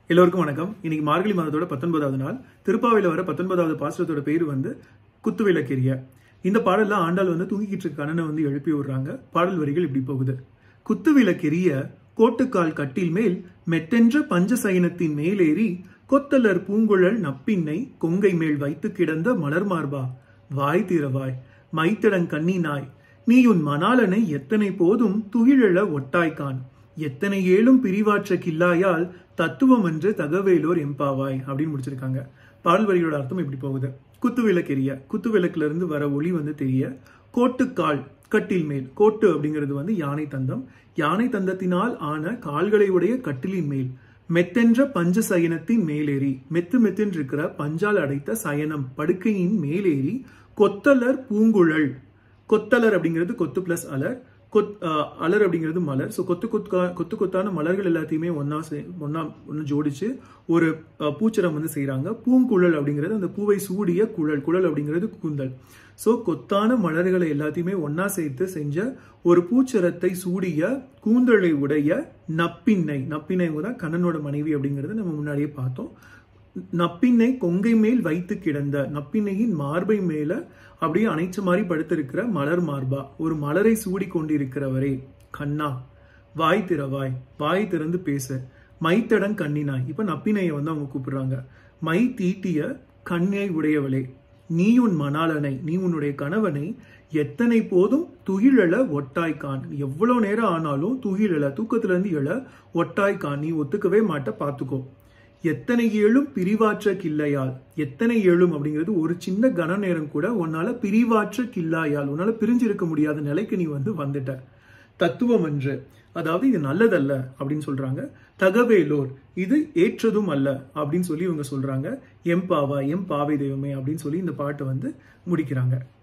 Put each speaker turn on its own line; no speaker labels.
எல்லோருக்கும் வணக்கம் இன்னைக்கு மார்கழி மாதத்தோட பத்தொன்பதாவது நாள் திருப்பாவையில வர பத்தொன்பதாவது பாசுரத்தோட பேர் வந்து குத்துவிளக்கெரிய இந்த பாடல்ல ஆண்டாள் வந்து தூங்கிக்கிட்டு இருக்க கண்ணனை வந்து எழுப்பி விடுறாங்க பாடல் வரிகள் இப்படி போகுது குத்துவிளக்கெரிய கோட்டுக்கால் கட்டில் மேல் மெத்தென்ற பஞ்சசயனத்தின் மேலேறி கொத்தலர் பூங்குழல் நப்பின்னை கொங்கை மேல் வைத்து கிடந்த மலர் மார்பா வாய் திறவாய் மைத்தடங் கண்ணினாய் நீ உன் மணாலனை எத்தனை போதும் துகிழெழ ஒட்டாய்கான் எத்தனை ஏழும் பிரிவாற்ற கில்லாயால் தத்துவம் என்று தகவேலோர் எம்பாவாய் அப்படின்னு முடிச்சிருக்காங்க பாடல் வரிகளோட அர்த்தம் இப்படி போகுது குத்து விளக்கெரிய குத்து விளக்குல இருந்து வர ஒளி வந்து தெரிய கோட்டுக்கால் கட்டில் மேல் கோட்டு அப்படிங்கிறது வந்து யானை தந்தம் யானை தந்தத்தினால் ஆன கால்களை உடைய கட்டிலின் மேல் மெத்தென்ற பஞ்ச சயனத்தின் மேலேறி மெத்து மெத்தென்று இருக்கிற பஞ்சால் அடைத்த சயனம் படுக்கையின் மேலேறி கொத்தலர் பூங்குழல் கொத்தலர் அப்படிங்கிறது கொத்து பிளஸ் அலர் கொத் அஹ், அலர் அப்படிங்கிறது மலர் ஸோ கொத்து கொத்தா கொத்து கொத்தான மலர்கள் எல்லாத்தையுமே ஒன்னா சே- ஒண்ணா ஒன்று ஜோடிச்சு ஒரு அஹ், பூச்சரம் வந்து செய்றாங்க பூங்குழல் அப்படிங்கிறது அந்த பூவை சூடிய குழல் குழல் அப்படிங்கிறது கூந்தல் ஸோ கொத்தான மலர்களை எல்லாத்தையுமே ஒன்னா சேர்த்து செஞ்ச ஒரு பூச்சரத்தை சூடிய கூந்தலை உடைய நப்பின்னை நப்பின்னை தான் கண்ணனோட மனைவி அப்படிங்கிறது நம்ம முன்னாடியே பார்த்தோம் நப்பின்னை கொங்கை மேல் வைத்து கிடந்த நப்பின்னையின் மார்பை மேல அப்படியே அணைச்ச மாதிரி படுத்திருக்கிற மலர் மார்பா ஒரு மலரை சூடி கொண்டிருக்கிறவரே கண்ணா வாய் திறவாய் வாய் திறந்து பேச மைத்தடங் கண்ணினாய் இப்ப நப்பினையை வந்து அவங்க கூப்பிடுறாங்க மை தீட்டிய கண்ணை உடையவளே நீ உன் மணாளனை நீ உன்னுடைய கணவனை எத்தனை போதும் துகிழல ஒட்டாய்க்கான் எவ்வளவு நேரம் ஆனாலும் துகிழல தூக்கத்துல இருந்து எழ ஒட்டாய்க்கான் நீ ஒத்துக்கவே மாட்ட பாத்துக்கோ எத்தனை ஏழும் பிரிவாற்ற கில்லையால் எத்தனை ஏழும் அப்படிங்கிறது ஒரு சின்ன கன நேரம் கூட உன்னால பிரிவாற்ற கில்லாயால் உன்னால பிரிஞ்சிருக்க முடியாத நிலைக்கு நீ வந்து வந்துட்ட தத்துவம் என்று அதாவது இது நல்லதல்ல அப்படின்னு சொல்றாங்க தகவேலோர் இது ஏற்றதும் அல்ல அப்படின்னு சொல்லி இவங்க சொல்றாங்க எம் பாவா எம் பாவை தெய்வமே அப்படின்னு சொல்லி இந்த பாட்டை வந்து முடிக்கிறாங்க